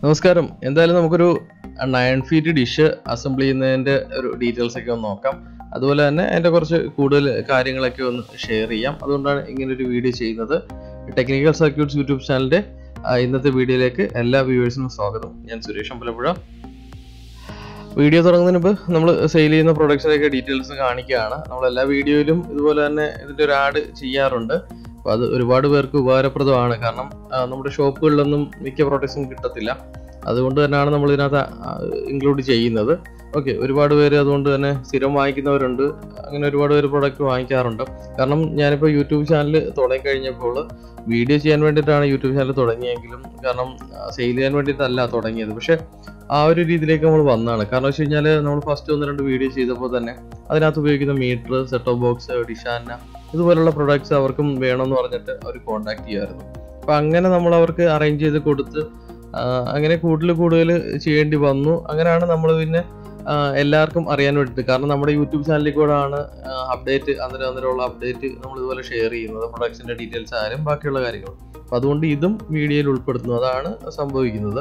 നമസ്കാരം എന്തായാലും നമുക്കൊരു നയൻ ഫീറ്റ് ഡിഷ് അസംബിൾ ചെയ്യുന്നതിന്റെ ഒരു ഡീറ്റെയിൽസ് ഒക്കെ ഒന്ന് നോക്കാം അതുപോലെ തന്നെ അതിന്റെ കുറച്ച് കൂടുതൽ കാര്യങ്ങളൊക്കെ ഒന്ന് ഷെയർ ചെയ്യാം അതുകൊണ്ടാണ് ഇങ്ങനെ ഒരു വീഡിയോ ചെയ്യുന്നത് ടെക്നിക്കൽ സർക്യൂട്ട്സ് യൂട്യൂബ് ചാനലിന്റെ ആ, ഇന്നത്തെ വീഡിയോയിലേക്ക് എല്ലാ വ്യൂവേഴ്സിനും സ്വാഗതം ഞാൻ സുരേഷ് അമ്പലപ്പുഴ വീഡിയോ തുടങ്ങുന്നതിന് മുമ്പ് നമ്മൾ സെയിൽ ചെയ്യുന്ന പ്രൊഡക്ട്സിനൊക്കെ ഡീറ്റെയിൽസ് കാണിക്കുകയാണ് നമ്മൾ എല്ലാ വീഡിയോയിലും ഇതുപോലെ തന്നെ ഇതിന്റെ ഒരു ആഡ് ചെയ്യാറുണ്ട് അപ്പോൾ അത് ഒരുപാട് പേർക്ക് ഉപകാരപ്രദമാണ് കാരണം ആ, നമ്മുടെ ഷോപ്പുകളിലൊന്നും മിക്ക പ്രോഡക്ട്സും കിട്ടത്തില്ല അതുകൊണ്ട് തന്നെയാണ് നമ്മൾ ഇതിനകത്ത് ഇൻക്ലൂഡ് ചെയ്യുന്നത് ഓക്കെ ഒരുപാട് പേര് അതുകൊണ്ട് തന്നെ സ്ഥിരം വാങ്ങിക്കുന്നവരുണ്ട് അങ്ങനെ ഒരുപാട് പേര് പ്രൊഡക്റ്റ് വാങ്ങിക്കാറുണ്ട് കാരണം ഞാനിപ്പോൾ യൂട്യൂബ് ചാനൽ തുടങ്ങി കഴിഞ്ഞപ്പോൾ വീഡിയോ ചെയ്യാൻ വേണ്ടിയിട്ടാണ് യൂട്യൂബ് ചാനൽ തുടങ്ങിയെങ്കിലും കാരണം സെയിൽ ചെയ്യാൻ വേണ്ടിയിട്ടല്ല തുടങ്ങിയത് പക്ഷേ ആ ഒരു രീതിയിലേക്ക് നമ്മൾ വന്നതാണ് കാരണം വെച്ച് കഴിഞ്ഞാൽ നമ്മൾ ഫസ്റ്റ് ഒന്ന് രണ്ട് വീഡിയോ ചെയ്തപ്പോൾ തന്നെ അതിനകത്ത് ഉപയോഗിക്കുന്ന മീറ്റർ സെറ്റ് ഓഫ് ബോക്സ് ഡിഷാന ഇതുപോലുള്ള പ്രൊഡക്ട്സ് അവർക്കും വേണമെന്ന് പറഞ്ഞിട്ട് അവർ കോൺടാക്ട് ചെയ്യുമായിരുന്നു അപ്പം അങ്ങനെ നമ്മൾ അവർക്ക് അറേഞ്ച് ചെയ്ത് കൊടുത്ത് ആ, അങ്ങനെ കൂടുതൽ കൂടുതൽ ചെയ്യേണ്ടി വന്നു അങ്ങനെയാണ് നമ്മൾ പിന്നെ ആ, എല്ലാവർക്കും അറിയാൻ വേണ്ടിയിട്ട് കാരണം നമ്മുടെ യൂട്യൂബ് ചാനലിൽ കൂടെ ആണ് അപ്ഡേറ്റ് അന്നേരം അന്നേരമുള്ള അപ്ഡേറ്റ് നമ്മൾ ഇതുപോലെ ഷെയർ ചെയ്യുന്നത് പ്രൊഡക്ട്സിന്റെ ഡീറ്റെയിൽസ് ആയാലും ബാക്കിയുള്ള കാര്യങ്ങൾ അപ്പം അതുകൊണ്ട് ഇതും വീഡിയോയിൽ ഉൾപ്പെടുത്തുന്നു അതാണ് സംഭവിക്കുന്നത്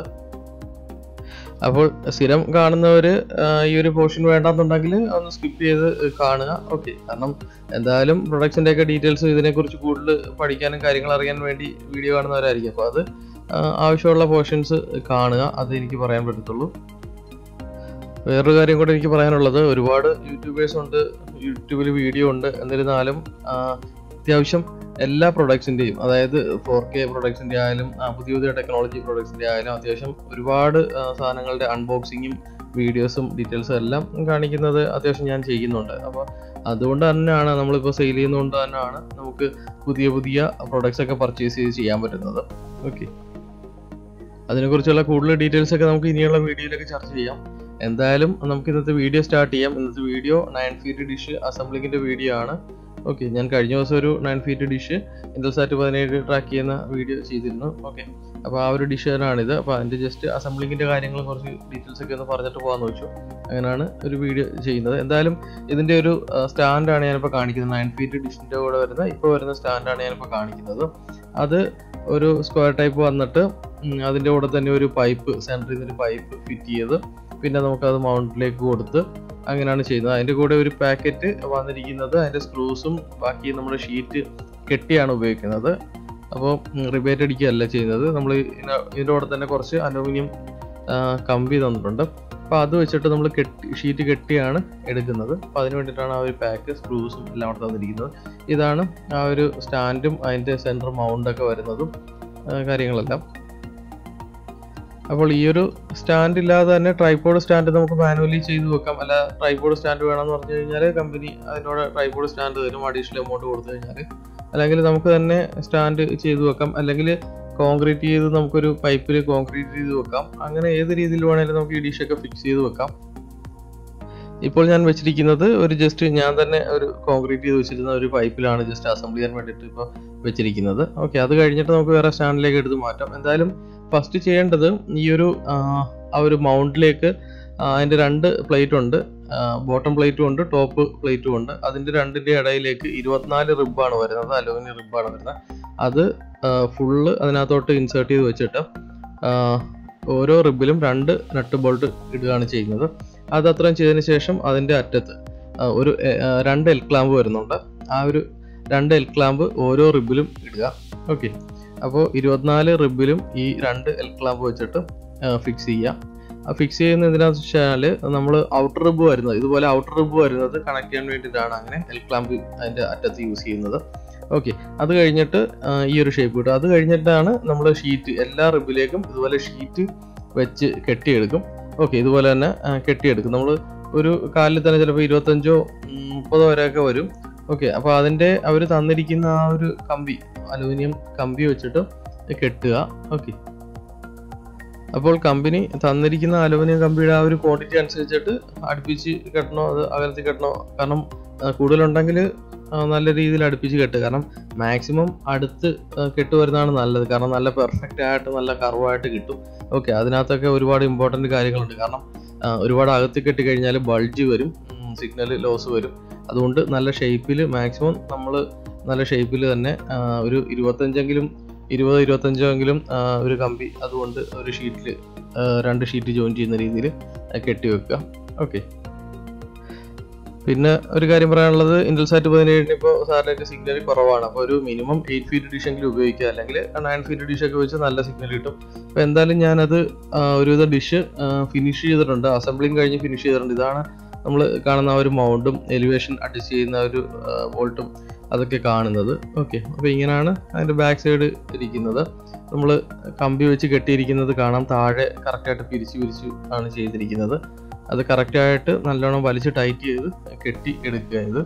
അപ്പോൾ സ്ഥിരം കാണുന്നവർ ഈ ഒരു പോർഷൻ വേണ്ടാന്നുണ്ടെങ്കിൽ ഒന്ന് സ്കിപ്പ് ചെയ്ത് കാണുക ഓക്കെ കാരണം എന്തായാലും പ്രൊഡക്ട്സിന്റെ ഒക്കെ ഡീറ്റെയിൽസ് ഇതിനെക്കുറിച്ച് കൂടുതൽ പഠിക്കാനും കാര്യങ്ങൾ അറിയാൻ വേണ്ടി വീഡിയോ കാണുന്നവരായിരിക്കും അപ്പോൾ അത് ആ, ആവശ്യമുള്ള പോർഷൻസ് കാണുക അത് എനിക്ക് പറയാൻ പറ്റത്തുള്ളൂ വേറൊരു കാര്യം കൂടെ എനിക്ക് പറയാനുള്ളത് ഒരുപാട് യൂട്യൂബേഴ്സ് ഉണ്ട് യൂട്യൂബിൽ വീഡിയോ ഉണ്ട് എന്നിരുന്നാലും ആ, അത്യാവശ്യം എല്ലാ പ്രൊഡക്ട്സിൻ്റെയും അതായത് ഫോർ കെ പ്രൊഡക്ട്സിൻ്റെ ആയാലും ആ, പുതിയ പുതിയ ടെക്നോളജി പ്രൊഡക്ട്സിൻ്റെ ആയാലും അത്യാവശ്യം ഒരുപാട് ആ, സാധനങ്ങളുടെ അൺബോക്സിങ്ങും വീഡിയോസും ഡീറ്റെയിൽസും എല്ലാം കാണിക്കുന്നത് അത്യാവശ്യം ഞാൻ ചെയ്യുന്നുണ്ട് അപ്പോൾ അതുകൊണ്ട് തന്നെയാണ് നമ്മളിപ്പോൾ സെയിൽ ചെയ്യുന്നതുകൊണ്ട് തന്നെയാണ് നമുക്ക് പുതിയ പുതിയ പ്രൊഡക്ട്സ് ഒക്കെ പർച്ചേസ് ചെയ്ത് ചെയ്യാൻ പറ്റുന്നത് ഓക്കെ അതിനെക്കുറിച്ചുള്ള കൂടുതൽ ഡീറ്റെയിൽസ് ഒക്കെ നമുക്ക് ഇനിയുള്ള വീഡിയോയിലൊക്കെ ചർച്ച ചെയ്യാം എന്തായാലും നമുക്ക് ഇന്നത്തെ വീഡിയോ സ്റ്റാർട്ട് ചെയ്യാം ഇന്നത്തെ വീഡിയോ നയൻ ഫീറ്റ് ഡിഷ് അസംബ്ലിങ്ങിന്റെ വീഡിയോ ആണ് ഓക്കെ ഞാൻ കഴിഞ്ഞ ദിവസം ഒരു നയൻ ഫീറ്റ് ഡിഷ് ഇൻഡൽസാറ്റ് പതിനേഴ് ട്രാക്ക് ചെയ്യുന്ന വീഡിയോ ചെയ്തിരുന്നു ഓക്കെ അപ്പോൾ ആ ഒരു ഡിഷ് തന്നെയാണിത് അപ്പോൾ അതിൻ്റെ ജസ്റ്റ് അസംബ്ലിങ്ങിൻ്റെ കാര്യങ്ങളും കുറച്ച് ഡീറ്റെയിൽസ് ഒക്കെ ഒന്ന് പറഞ്ഞിട്ട് പോകാമെന്ന് വെച്ചു അങ്ങനെയാണ് ഒരു വീഡിയോ ചെയ്യുന്നത് എന്തായാലും ഇതിൻ്റെ ഒരു സ്റ്റാൻഡാണ് ഞാനിപ്പോൾ കാണിക്കുന്നത് നയൻ ഫീറ്റ് ഡിഷിൻ്റെ കൂടെ വരുന്ന ഇപ്പോൾ വരുന്ന സ്റ്റാൻഡാണ് ഞാനിപ്പോൾ കാണിക്കുന്നത് അത് ഒരു സ്ക്വയർ ടൈപ്പ് വന്നിട്ട് ഉം, അതിൻ്റെ കൂടെ തന്നെ ഒരു പൈപ്പ് സെൻറ്ററിൽ നിന്ന് ഒരു പൈപ്പ് ഫിറ്റ് ചെയ്ത് പിന്നെ നമുക്കത് മൗണ്ടിലേക്ക് കൊടുത്ത് അങ്ങനെയാണ് ചെയ്യുന്നത് അതിൻ്റെ കൂടെ ഒരു പാക്കറ്റ് വന്നിരിക്കുന്നത് അതിൻ്റെ സ്ക്രൂസും ബാക്കി നമ്മുടെ ഷീറ്റ് കെട്ടിയാണ് ഉപയോഗിക്കുന്നത് അപ്പോൾ റിബേറ്റ് അടിക്കുകയല്ല ചെയ്യുന്നത് നമ്മൾ ഇതിൻ്റെ കൂടെ തന്നെ കുറച്ച് അലൂമിനിയം കമ്പി തന്നിട്ടുണ്ട് അപ്പോൾ അത് വെച്ചിട്ട് നമ്മൾ കെട്ടി ഷീറ്റ് കെട്ടിയാണ് എടുക്കുന്നത് അപ്പോൾ അതിന് വേണ്ടിയിട്ടാണ് ആ ഒരു പാക്ക് സ്ക്രൂസും എല്ലാം കൂടെ തന്നിരിക്കുന്നത് ഇതാണ് ആ ഒരു സ്റ്റാൻഡും അതിൻ്റെ സെൻറ്റർ മൗണ്ടൊക്കെ വരുന്നതും ആ, കാര്യങ്ങളെല്ലാം അപ്പോൾ ഈ ഒരു സ്റ്റാൻഡ് ഇല്ലാതെ തന്നെ ട്രൈപോഡ് സ്റ്റാൻഡ് നമുക്ക് മാനുവലി ചെയ്ത് വെക്കാം അല്ല ട്രൈപോഡ് സ്റ്റാൻഡ് വേണമെന്ന് പറഞ്ഞു കഴിഞ്ഞാൽ കമ്പനി അതിനോട് ട്രൈപോഡ് സ്റ്റാൻഡ് തരും അഡീഷണൽ എമൗണ്ട് കൊടുത്തു കഴിഞ്ഞാൽ അല്ലെങ്കിൽ നമുക്ക് തന്നെ സ്റ്റാൻഡ് ചെയ്ത് വെക്കാം അല്ലെങ്കിൽ കോൺക്രീറ്റ് ചെയ്ത് നമുക്കൊരു പൈപ്പിൽ കോൺക്രീറ്റ് ചെയ്ത് വെക്കാം അങ്ങനെ ഏത് രീതിയിൽ വേണമെങ്കിലും നമുക്ക് ഈ ഡിഷൊക്കെ ഫിക്സ് ചെയ്ത് വെക്കാം ഇപ്പോൾ ഞാൻ വെച്ചിരിക്കുന്നത് ഒരു ജസ്റ്റ് ഞാൻ തന്നെ ഒരു കോൺക്രീറ്റ് ചെയ്ത് വെച്ചിരുന്ന ഒരു പൈപ്പിലാണ് ജസ്റ്റ് അസംബിൾ ചെയ്യാൻ വേണ്ടിയിട്ട് ഇപ്പോൾ വെച്ചിരിക്കുന്നത് ഓക്കെ അത് കഴിഞ്ഞിട്ട് നമുക്ക് വേറെ സ്റ്റാൻഡിലേക്ക് എടുത്ത് മാറ്റാം എന്തായാലും ഫസ്റ്റ് ചെയ്യേണ്ടത് ഈ ഒരു ആ, ആ ഒരു മൗണ്ടിലേക്ക് അതിൻ്റെ രണ്ട് പ്ലേറ്റ് ഉണ്ട് ബോട്ടം പ്ലേറ്റും ഉണ്ട് ടോപ്പ് പ്ലേറ്റും ഉണ്ട് അതിൻ്റെ രണ്ടിൻ്റെ ഇടയിലേക്ക് ഇരുപത്തിനാല് റിബാണ് വരുന്നത് അലൂമിനിയം റിബാണ് വരുന്നത് അത് ഫുള്ള് അതിനകത്തോട്ട് ഇൻസേർട്ട് ചെയ്ത് വെച്ചിട്ട് ആ, ഓരോ റിബിലും രണ്ട് നട്ട് ബോൾട്ട് ഇടുകയാണ് ചെയ്യുന്നത് അത് അത്രയും ചെയ്തതിന് ശേഷം അതിൻ്റെ അറ്റത്ത് ആ, ഒരു എ, ആ, രണ്ട് എൽ ക്ലാമ്പ് വരുന്നുണ്ട് ആ ഒരു രണ്ട് എൽ ക്ലാമ്പ് ഓരോ റിബിലും ഇടുക ഓക്കെ അപ്പോൾ ഇരുപത്തിനാല് റിബിലും ഈ രണ്ട് എൽ ക്ലാമ്പ് വെച്ചിട്ട് ഫിക്സ് ചെയ്യുക ആ ഫിക്സ് ചെയ്യുന്ന എന്തിനാന്ന് വെച്ചാൽ നമ്മൾ ഔട്ടർ റിബ് വരുന്നത് ഇതുപോലെ ഔട്ടർ റിബ് വരുന്നത് കണക്ട് ചെയ്യാൻ വേണ്ടിയിട്ടാണ് അങ്ങനെ എൽ ക്ലാമ്പ് അതിൻ്റെ അറ്റത്ത് യൂസ് ചെയ്യുന്നത് ഓക്കെ അത് കഴിഞ്ഞിട്ട് ആ, ഈ ഒരു ഷേപ്പ് കിട്ടും അത് കഴിഞ്ഞിട്ടാണ് നമ്മൾ ഷീറ്റ് എല്ലാ റിബിലേക്കും ഇതുപോലെ ഷീറ്റ് വെച്ച് കെട്ടിയെടുക്കും ഓക്കെ ഇതുപോലെ തന്നെ ആ, കെട്ടിയെടുക്കും നമ്മൾ ഒരു കാലിൽ തന്നെ ചിലപ്പോൾ ഇരുപത്തഞ്ചോ ഉം, മുപ്പതോ വരെയൊക്കെ വരും ഓക്കെ അപ്പോൾ അതിൻ്റെ അവർ തന്നിരിക്കുന്ന ആ ഒരു കമ്പി അലൂമിനിയം കമ്പി വെച്ചിട്ട് കെട്ടുക ഓക്കെ അപ്പോൾ കമ്പനി തന്നിരിക്കുന്ന അലൂമിനിയം കമ്പിയുടെ ആ ഒരു ക്വാണ്ടിറ്റി അനുസരിച്ചിട്ട് അടുപ്പിച്ച് കെട്ടണോ അത് അകലത്തിൽ കെട്ടണോ കാരണം ആ, കൂടുതലുണ്ടെങ്കിൽ ആ, നല്ല രീതിയിൽ അടുപ്പിച്ച് കെട്ടുക കാരണം മാക്സിമം അടുത്ത് ആ, കെട്ട് വരുന്നതാണ് നല്ലത് കാരണം നല്ല പെർഫെക്റ്റ് ആയിട്ട് നല്ല കർവായിട്ട് കിട്ടും ഓക്കെ അതിനകത്തൊക്കെ ഒരുപാട് ഇമ്പോർട്ടൻറ്റ് കാര്യങ്ങളുണ്ട് കാരണം ആ, ഒരുപാട് അകത്ത് കെട്ടി കഴിഞ്ഞാൽ ബൾജ് വരും സിഗ്നൽ ലോസ് വരും അതുകൊണ്ട് നല്ല ഷേപ്പിൽ മാക്സിമം നമ്മൾ നല്ല ഷേപ്പിൽ തന്നെ ആ, ഒരു ഇരുപത്തഞ്ചെങ്കിലും ഇരുപത് ഇരുപത്തഞ്ചെങ്കിലും ആ, ഒരു കമ്പി അതുകൊണ്ട് ഒരു ഷീറ്റിൽ രണ്ട് ഷീറ്റ് ജോയിൻ ചെയ്യുന്ന രീതിയിൽ കെട്ടി വെക്കുക ഓക്കെ പിന്നെ ഒരു കാര്യം പറയാനുള്ളത് ഇൻഡൽസാറ്റ് പതിനേഴിന് ഇപ്പോൾ സാറ്റലൈറ്റ് സിഗ്നൽ കുറവാണ് അപ്പോൾ ഒരു മിനിമം എയ്റ്റ് ഫീറ്റ് ഡിഷെങ്കിലും ഉപയോഗിക്കുക അല്ലെങ്കിൽ നയൻ ഫീറ്റ് ഡിഷൊക്കെ വെച്ച് നല്ല സിഗ്നൽ കിട്ടും അപ്പോൾ എന്തായാലും ഞാനത് ആ, ഒരുവിധ ഡിഷ് ഫിനിഷ് ചെയ്തിട്ടുണ്ട് അസംബ്ലിങ് കഴിഞ്ഞ് ഫിനിഷ് ചെയ്തിട്ടുണ്ട് ഇതാണ് നമ്മൾ കാണുന്ന ആ ഒരു മൗണ്ടും എലിവേഷൻ അഡ്ജസ്റ്റ് ചെയ്യുന്ന ഒരു വോൾട്ടും അതൊക്കെ കാണുന്നത് ഓക്കെ അപ്പോൾ ഇങ്ങനെയാണ് അതിൻ്റെ ബാക്ക് സൈഡ് ഇരിക്കുന്നത് നമ്മൾ കമ്പി വെച്ച് കെട്ടിയിരിക്കുന്നത് കാണാം താഴെ കറക്റ്റായിട്ട് പിരിച്ച് പിരിച്ച് ആണ് ചെയ്തിരിക്കുന്നത് അത് കറക്റ്റായിട്ട് നല്ലോണം വലിച്ച് ടൈറ്റ് ചെയ്ത് കെട്ടി എടുക്കുക ഇത്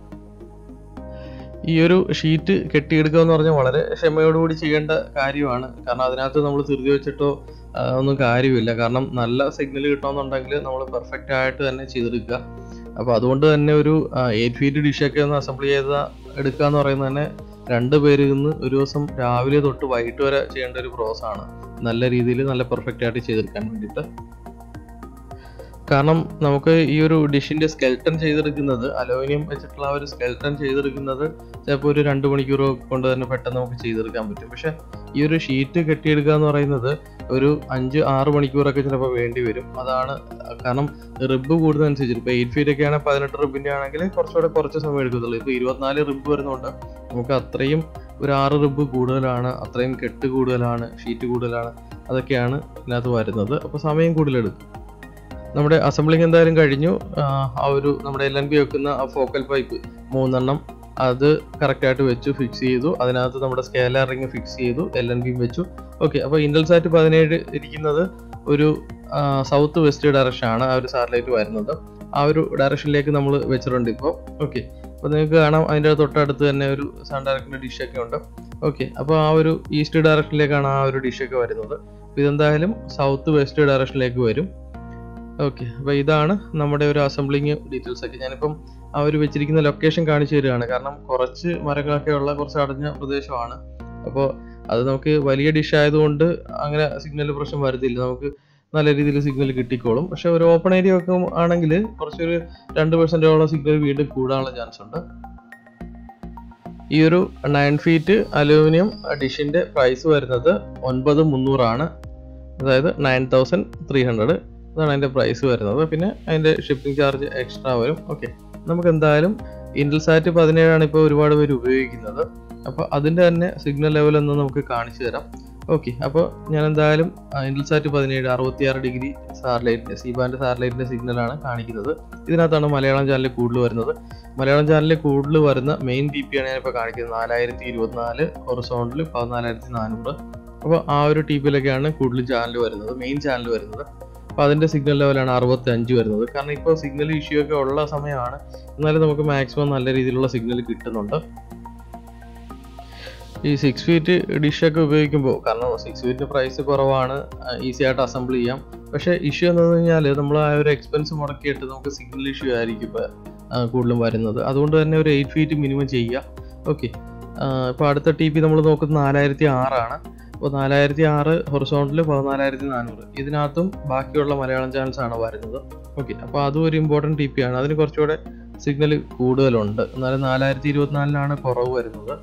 ഈ ഒരു ഷീറ്റ് കെട്ടിയെടുക്കുക എന്ന് പറഞ്ഞാൽ വളരെ ക്ഷമയോടുകൂടി ചെയ്യേണ്ട കാര്യമാണ് കാരണം അതിനകത്ത് നമ്മൾ ധൃതി വെച്ചിട്ടോ ആ, ഒന്നും കാര്യമില്ല കാരണം നല്ല സിഗ്നൽ കിട്ടണമെന്നുണ്ടെങ്കിൽ നമ്മൾ പെർഫെക്റ്റ് ആയിട്ട് തന്നെ ചെയ്തെടുക്കുക അപ്പോൾ അതുകൊണ്ട് തന്നെ ഒരു എയ്റ്റ് ഫീറ്റ് ഡിഷൊക്കെ ഒന്ന് അസംബിൾ ചെയ്ത എടുക്കുക എന്ന് പറയുന്നത് തന്നെ രണ്ട് പേരിൽ നിന്ന് ഒരു ദിവസം രാവിലെ തൊട്ട് വൈകിട്ട് വരെ ചെയ്യേണ്ട ഒരു പ്രോസസ് ആണ് നല്ല രീതിയിൽ നല്ല പെർഫെക്റ്റ് ആയിട്ട് ചെയ്തെടുക്കാൻ വേണ്ടിയിട്ട് കാരണം നമുക്ക് ഈ ഒരു ഡിഷിന്റെ സ്കെൽട്ടൺ ചെയ്തെടുക്കുന്നത് അലൂമിനിയം വെച്ചിട്ടുള്ള ആ ഒരു സ്കെൽട്ടൺ ചെയ്തെടുക്കുന്നത് ചിലപ്പോൾ ഒരു രണ്ട് മണിക്കൂർ കൊണ്ട് തന്നെ പെട്ടെന്ന് നമുക്ക് ചെയ്തെടുക്കാൻ പറ്റും പക്ഷെ ഈ ഒരു ഷീറ്റ് കെട്ടിയെടുക്കുക എന്ന് പറയുന്നത് ഒരു അഞ്ച് ആറ് മണിക്കൂറൊക്കെ ചിലപ്പോൾ വേണ്ടി വരും അതാണ് കാരണം റിബ് കൂടുന്നതനുസരിച്ച് ഇപ്പോൾ എയ്റ്റ് ഫീറ്റ് ഒക്കെ ആണെങ്കിൽ പതിനെട്ട് റിബിന്റെ ആണെങ്കിൽ കുറച്ചുകൂടെ കുറച്ച് സമയം എടുക്കത്തുള്ളൂ ഇപ്പോൾ ഇരുപത്തിനാല് റിബ് വരുന്നുണ്ട് നമുക്ക് അത്രയും ഒരു ആറ് റിബ് കൂടുതലാണ് അത്രയും കെട്ട് കൂടുതലാണ് ഷീറ്റ് കൂടുതലാണ് അതൊക്കെയാണ് ഇതിനകത്ത് വരുന്നത് അപ്പോൾ സമയം കൂടുതലെടുക്കും നമ്മുടെ അസംബ്ലിങ് എന്തായാലും കഴിഞ്ഞു ആ, ആ ഒരു നമ്മുടെ എൽ എൻ ബി വെക്കുന്ന ആ ഫോക്കൽ പൈപ്പ് മൂന്നെണ്ണം അത് കറക്റ്റായിട്ട് വെച്ചു ഫിക്സ് ചെയ്തു അതിനകത്ത് നമ്മുടെ സ്കേലർ റിങ് ഫിക്സ് ചെയ്തു എൽ എൻ ബിയും വെച്ചു ഓക്കെ അപ്പോൾ ഇൻഡൽസാറ്റ് പതിനേഴ് ഇരിക്കുന്നത് ഒരു സൗത്ത് വെസ്റ്റ് ഡയറക്ഷൻ ആണ് ആ ഒരു സാറ്റലൈറ്റ് വരുന്നത് ആ ഒരു ഡയറക്ഷനിലേക്ക് നമ്മൾ വെച്ചിട്ടുണ്ട് ഇപ്പോൾ ഓക്കെ അപ്പോൾ നിങ്ങൾക്ക് കാണാം അതിൻ്റെ തൊട്ടടുത്ത് തന്നെ ഒരു സൺ ഡയറക്റ്റിൻ്റെ ഡിഷൊക്കെ ഉണ്ട് ഓക്കെ അപ്പോൾ ആ ഒരു ഈസ്റ്റ് ഡയറക്ഷനിലേക്കാണ് ആ ഒരു ഡിഷൊക്കെ വരുന്നത് അപ്പോൾ ഇതെന്തായാലും സൗത്ത് വെസ്റ്റ് ഡയറക്ഷനിലേക്ക് വരും ഓക്കെ അപ്പോൾ ഇതാണ് നമ്മുടെ ഒരു അസംബ്ലിങ് ഡീറ്റെയിൽസ് ഒക്കെ ഞാനിപ്പം ആ ഒരു വെച്ചിരിക്കുന്ന ലൊക്കേഷൻ കാണിച്ചു തരികയാണ് കാരണം കുറച്ച് മരങ്ങളൊക്കെ ഉള്ള കുറച്ച് അടഞ്ഞ പ്രദേശമാണ് അപ്പോൾ അത് നമുക്ക് വലിയ ഡിഷ് ആയതുകൊണ്ട് അങ്ങനെ സിഗ്നൽ പ്രശ്നം വരത്തില്ല നമുക്ക് നല്ല രീതിയിൽ സിഗ്നൽ കിട്ടിക്കോളും പക്ഷെ ഒരു ഓപ്പൺ ഏരിയ ഒക്കെ ആണെങ്കിൽ കുറച്ചൊരു രണ്ട് പെർസെൻറ്റോളം സിഗ്നൽ വീണ്ടും കൂടാനുള്ള ചാൻസ് ഉണ്ട് ഈ ഒരു നയൻ ഫീറ്റ് അലൂമിനിയം ഡിഷിന്റെ പ്രൈസ് വരുന്നത് ഒൻപത് മുന്നൂറാണ് അതായത് നയൻ തൗസൻഡ് ത്രീ ഹൺഡ്രഡ് ഇതാണ് അതിൻ്റെ പ്രൈസ് വരുന്നത് പിന്നെ അതിൻ്റെ ഷിപ്പിംഗ് ചാർജ് എക്സ്ട്രാ വരും ഓക്കെ നമുക്ക് എന്തായാലും ഇൻഡൽസാറ്റ് പതിനേഴാണ് ഇപ്പോൾ ഒരുപാട് പേര് ഉപയോഗിക്കുന്നത് അപ്പോൾ അതിൻ്റെ തന്നെ സിഗ്നൽ ലെവൽ ഒന്ന് നമുക്ക് കാണിച്ചു തരാം ഓക്കെ അപ്പോൾ ഞാൻ എന്തായാലും ഇൻഡൽസാറ്റ് പതിനേഴ് അറുപത്തിയാറ് ഡിഗ്രി സാറ്റലൈറ്റ് സി ബാൻഡ് സാറ്റലൈറ്റിൻ്റെ സിഗ്നലാണ് കാണിക്കുന്നത് ഇതിനകത്താണ് മലയാളം ചാനൽ കൂടുതൽ വരുന്നത് മലയാളം ചാനലിൽ കൂടുതൽ വരുന്ന മെയിൻ ടി പി ആണ് ഞാനിപ്പോൾ കാണിക്കുന്നത് നാലായിരത്തി ഇരുപത്തിനാല് ഹൊറിസോണ്ടിൽ പതിനാലായിരത്തി നാനൂറ് അപ്പോൾ ആ ഒരു ടി പിയിലൊക്കെയാണ് കൂടുതൽ ചാനൽ വരുന്നത് മെയിൻ ചാനൽ വരുന്നത് അപ്പോൾ അതിൻ്റെ സിഗ്നൽ ലെവലാണ് അറുപത്തി അഞ്ച് വരുന്നത് കാരണം ഇപ്പോൾ സിഗ്നൽ ഇഷ്യൂ ഒക്കെ ഉള്ള സമയമാണ് എന്നാലും നമുക്ക് മാക്സിമം നല്ല രീതിയിലുള്ള സിഗ്നൽ കിട്ടുന്നുണ്ട് ഈ സിക്സ് ഫീറ്റ് ഡിഷൊക്കെ ഉപയോഗിക്കുമ്പോൾ കാരണം സിക്സ് ഫീറ്റ് പ്രൈസ് കുറവാണ് ഈസി ആയിട്ട് അസംബിൾ ചെയ്യാം പക്ഷേ ഇഷ്യൂ എന്ന് കഴിഞ്ഞാൽ നമ്മൾ ആ ഒരു എക്സ്പെൻസ് മുടക്കിയിട്ട് നമുക്ക് സിഗ്നൽ ഇഷ്യൂ ആയിരിക്കും ഇപ്പോൾ കൂടുതലും വരുന്നത് അതുകൊണ്ട് തന്നെ ഒരു എയ്റ്റ് ഫീറ്റ് മിനിമം ചെയ്യുക ഓക്കെ ഇപ്പോൾ അടുത്ത ടി പി നമ്മൾ നോക്കുന്നത് നാലായിരത്തി ആറാണ് അപ്പോൾ നാലായിരത്തി ആറ് ഹൊറിസോണ്ടിൽ പതിനാലായിരത്തി നാനൂറ് ഇതിനകത്തും ബാക്കിയുള്ള മലയാളം ചാനൽസ് ആണ് വരുന്നത് ഓക്കെ അപ്പോൾ അതും ഒരു ഇമ്പോർട്ടൻറ്റ് ടി പി ആണ് അതിന് കുറച്ചുകൂടെ സിഗ്നൽ കൂടുതലുണ്ട് എന്നാലും നാലായിരത്തി ഇരുപത്തിനാലിനാണ് കുറവ് വരുന്നത്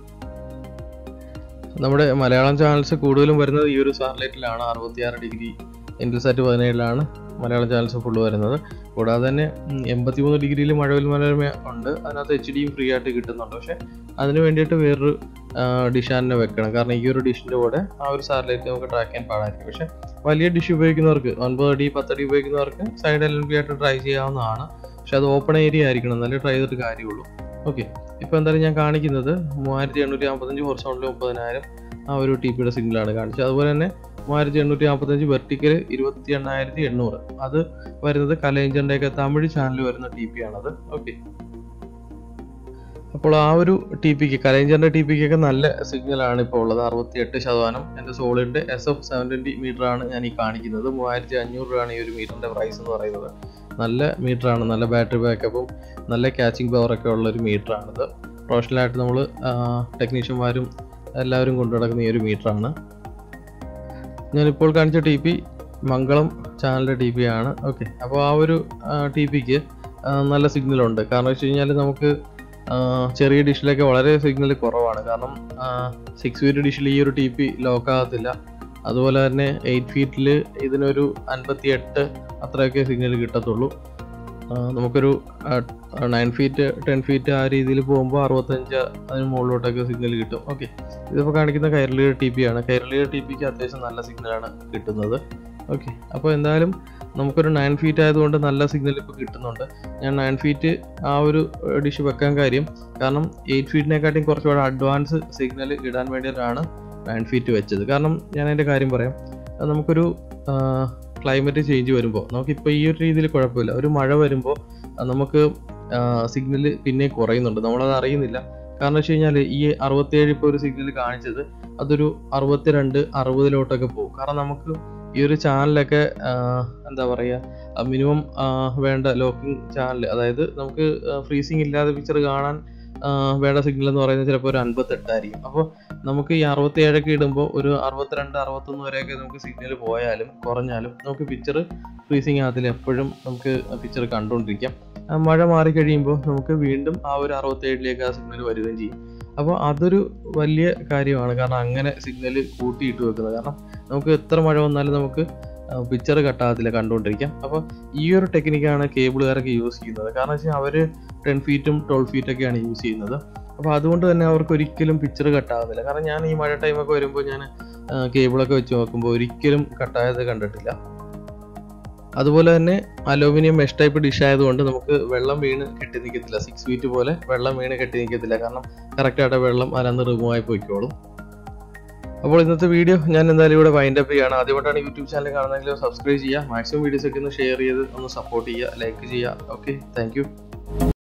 നമ്മുടെ മലയാളം ചാനൽസ് കൂടുതലും വരുന്നത് ഈ ഒരു സാറ്റലൈറ്റിലാണ് അറുപത്തിയാറ് ഡിഗ്രി ഇൻഡൽസാറ്റ് പതിനേഴിലാണ് മലയാളം ചാനൽസ് ഫുള്ള് വരുന്നത് കൂടാതെ തന്നെ എൺപത്തിമൂന്ന് ഡിഗ്രിയിൽ മഴവിൽ മനോരമ ഉണ്ട് അതിനകത്ത് എച്ച് ഡിയും ഫ്രീ ആയിട്ട് കിട്ടുന്നുണ്ട് പക്ഷേ അതിന് വേണ്ടിയിട്ട് വേറൊരു ഡിഷ് തന്നെ വെക്കണം കാരണം ഈ ഒരു ഡിഷിൻ്റെ കൂടെ ആ ഒരു സാറ്റലൈറ്റ് നമുക്ക് ട്രാക്ക് ചെയ്യാൻ പാടായിരിക്കും പക്ഷേ വലിയ ഡിഷ് ഉപയോഗിക്കുന്നവർക്ക് ഒൻപത് അടി പത്തടി ഉപയോഗിക്കുന്നവർക്ക് സൈഡ് എൽ എൻ ബി ആയിട്ട് ട്രൈ ചെയ്യാവുന്നതാണ് പക്ഷെ അത് ഓപ്പൺ ഏരിയ ആയിരിക്കണം നല്ല ട്രൈ ചെയ്തിട്ട് കാര്യമുള്ളൂ ഓക്കെ ഇപ്പോൾ എന്തായാലും ഞാൻ കാണിക്കുന്നത് മൂവായിരത്തി എണ്ണൂറ്റി നാൽപ്പത്തഞ്ച് ഹൊറിസോണ്ടിൽ മുപ്പതിനായിരം ആ ഒരു ടി പിയുടെ സിഗ്നലാണ് കാണിച്ചത് അതുപോലെ തന്നെ മൂവായിരത്തി എണ്ണൂറ്റി നാൽപ്പത്തഞ്ച് വെർട്ടിക്കൽ ഇരുപത്തി എണ്ണായിരത്തി എണ്ണൂറ് അത് വരുന്നത് കലൈഞ്ചറിൻ്റെയൊക്കെ തമിഴ് ചാനൽ വരുന്ന ടി പി ആണത് ഓക്കെ അപ്പോൾ ആ ഒരു ടി പിക്ക് കലൈഞ്ചറിൻ്റെ ടി പിക്കൊക്കെ നല്ല സിഗ്നലാണ് ഇപ്പോൾ ഉള്ളത് അറുപത്തി എട്ട് ശതമാനം എൻ്റെ സോളിൻ്റെ എസ് എഫ് സെവൻ ട്വൻറ്റി മീറ്ററാണ് ഞാൻ ഈ കാണിക്കുന്നത് മൂവായിരത്തി അഞ്ഞൂറ് രൂപയാണ് ഈ ഒരു മീറ്ററിൻ്റെ പ്രൈസ് എന്ന് പറയുന്നത് നല്ല മീറ്ററാണ് നല്ല ബാറ്ററി ബാക്കപ്പും നല്ല ക്യാച്ചിങ് പവറൊക്കെ ഉള്ള ഒരു മീറ്ററാണിത് പ്രൊഫഷണലായിട്ട് നമ്മൾ ടെക്നീഷ്യന്മാരും എല്ലാവരും കൊണ്ടു നടക്കുന്ന ഈ ഒരു മീറ്ററാണ് ഞാനിപ്പോൾ കാണിച്ച ടി പി മംഗളം ചാനലിൻ്റെ ടി പി ആണ് ഓക്കെ അപ്പോൾ ആ ഒരു ടി പിക്ക് നല്ല സിഗ്നലുണ്ട് കാരണം വെച്ച് കഴിഞ്ഞാൽ നമുക്ക് ആ, ചെറിയ ഡിഷിലൊക്കെ വളരെ സിഗ്നൽ കുറവാണ് കാരണം സിക്സ് ഫീറ്റ് ഡിഷിൽ ഈ ഒരു ടി പി ലോക്ക് ആകത്തില്ല അതുപോലെ തന്നെ എയ്റ്റ് ഫീറ്റിൽ ഇതിനൊരു അൻപത്തി എട്ട് അത്രയൊക്കെ സിഗ്നൽ കിട്ടത്തുള്ളൂ ആ, നമുക്കൊരു നയൻ ഫീറ്റ് ടെൻ ഫീറ്റ് ആ രീതിയിൽ പോകുമ്പോൾ അറുപത്തഞ്ച് അതിന് മുകളിലോട്ടൊക്കെ സിഗ്നൽ കിട്ടും ഓക്കെ ഇതിപ്പോൾ കാണിക്കുന്ന കൈരളിയുടെ ടി പി ആണ് കൈരളിയുടെ ടി പിക്ക് അത്യാവശ്യം നല്ല സിഗ്നലാണ് കിട്ടുന്നത് ഓക്കെ അപ്പോൾ എന്തായാലും നമുക്കൊരു നയൻ ഫീറ്റ് ആയതുകൊണ്ട് നല്ല സിഗ്നൽ ഇപ്പോൾ കിട്ടുന്നുണ്ട് ഞാൻ നയൻ ഫീറ്റ് ആ ഒരു ഡിഷ് വെക്കാൻ കാര്യം കാരണം എയ്റ്റ് ഫീറ്റിനെക്കാട്ടിയും കുറച്ചുകൂടെ അഡ്വാൻസ് സിഗ്നൽ ഇടാൻ വേണ്ടിയിട്ടാണ് നയൻ ഫീറ്റ് വെച്ചത് കാരണം ഞാൻ അതിൻ്റെ കാര്യം പറയാം അത് നമുക്കൊരു ക്ലൈമറ്റ് ചേഞ്ച് വരുമ്പോൾ നമുക്കിപ്പോൾ ഈ ഒരു രീതിയിൽ കുഴപ്പമില്ല ഒരു മഴ വരുമ്പോൾ നമുക്ക് സിഗ്നൽ പിന്നെ കുറയുന്നുണ്ട് നമ്മളത് അറിയുന്നില്ല കാരണം വെച്ച് കഴിഞ്ഞാൽ ഈ അറുപത്തേഴ് ഇപ്പോൾ ഒരു സിഗ്നൽ കാണിച്ചത് അതൊരു അറുപത്തിരണ്ട് അറുപതിലോട്ടൊക്കെ പോകും കാരണം നമുക്ക് ഈ ഒരു ചാനലൊക്കെ എന്താ പറയുക മിനിമം വേണ്ട ലോക്കിംഗ് ചാനൽ അതായത് നമുക്ക് ഫ്രീസിങ് ഇല്ലാതെ പിക്ചർ കാണാൻ ആ, വേണ്ട സിഗ്നൽ എന്ന് പറയുന്നത് ചിലപ്പോൾ ഒരു അൻപത്തെട്ടായിരിക്കും അപ്പോൾ നമുക്ക് ഈ അറുപത്തിയേഴൊക്കെ ഇടുമ്പോൾ ഒരു അറുപത്തിരണ്ട് അറുപത്തൊന്ന് വരെയൊക്കെ നമുക്ക് സിഗ്നൽ പോയാലും കുറഞ്ഞാലും നമുക്ക് പിക്ചർ ഫ്രീസിങ് ആകത്തില്ല എപ്പോഴും നമുക്ക് പിക്ചർ കണ്ടുകൊണ്ടിരിക്കാം ആ മഴ മാറി കഴിയുമ്പോൾ നമുക്ക് വീണ്ടും ആ ഒരു അറുപത്തേഴിലേക്ക് ആ സിഗ്നൽ വരികയും ചെയ്യും അപ്പോൾ അതൊരു വലിയ കാര്യമാണ് കാരണം അങ്ങനെ സിഗ്നൽ കൂട്ടിയിട്ട് വെക്കുന്നത് കാരണം നമുക്ക് എത്ര മഴ വന്നാലും നമുക്ക് പിക്ചർ കട്ടാകത്തില്ല കണ്ടുകൊണ്ടിരിക്കാം അപ്പോൾ ഈ ഒരു ടെക്നിക്കാണ് കേബിളുകാരൊക്കെ യൂസ് ചെയ്യുന്നത് കാരണം വെച്ചാൽ അവർ ടെൻ ഫീറ്റും ട്വൽവ് ഫീറ്റൊക്കെയാണ് യൂസ് ചെയ്യുന്നത് അപ്പോൾ അതുകൊണ്ട് തന്നെ അവർക്ക് ഒരിക്കലും പിക്ചർ കട്ടാകുന്നില്ല കാരണം ഞാൻ ഈ മഴ ടൈമൊക്കെ വരുമ്പോൾ ഞാൻ കേബിളൊക്കെ വെച്ച് നോക്കുമ്പോൾ ഒരിക്കലും കട്ടായത് കണ്ടിട്ടില്ല അതുപോലെ തന്നെ അലൂമിനിയം മെഷ് ടൈപ്പ് ഡിഷ് ആയതുകൊണ്ട് നമുക്ക് വെള്ളം വീണ് കെട്ടി നിൽക്കത്തില്ല സിക്സ് ഫീറ്റ് പോലെ വെള്ളം വീണ് കെട്ടി നിൽക്കത്തില്ല കാരണം കറക്റ്റായിട്ട് വെള്ളം അനന്ന് റിമൂവ് ആയി പോയിക്കോളും അപ്പോൾ ഇന്നത്തെ വീഡിയോ ഞാൻ എന്തായാലും ഇവിടെ വൈൻഡ് അപ്പ് ചെയ്യാണ് ആദ്യമായിട്ടാണ് യൂട്യൂബ് ചാനൽ കാണുന്നതെങ്കിൽ സബ്സ്ക്രൈബ് ചെയ്യുക മാക്സിമം വീഡിയോസ് ഒക്കെ ഒന്ന് ഷെയർ ചെയ്ത് ഒന്ന് സപ്പോർട്ട് ചെയ്യുക ലൈക്ക് ചെയ്യുക ഓക്കെ താങ്ക്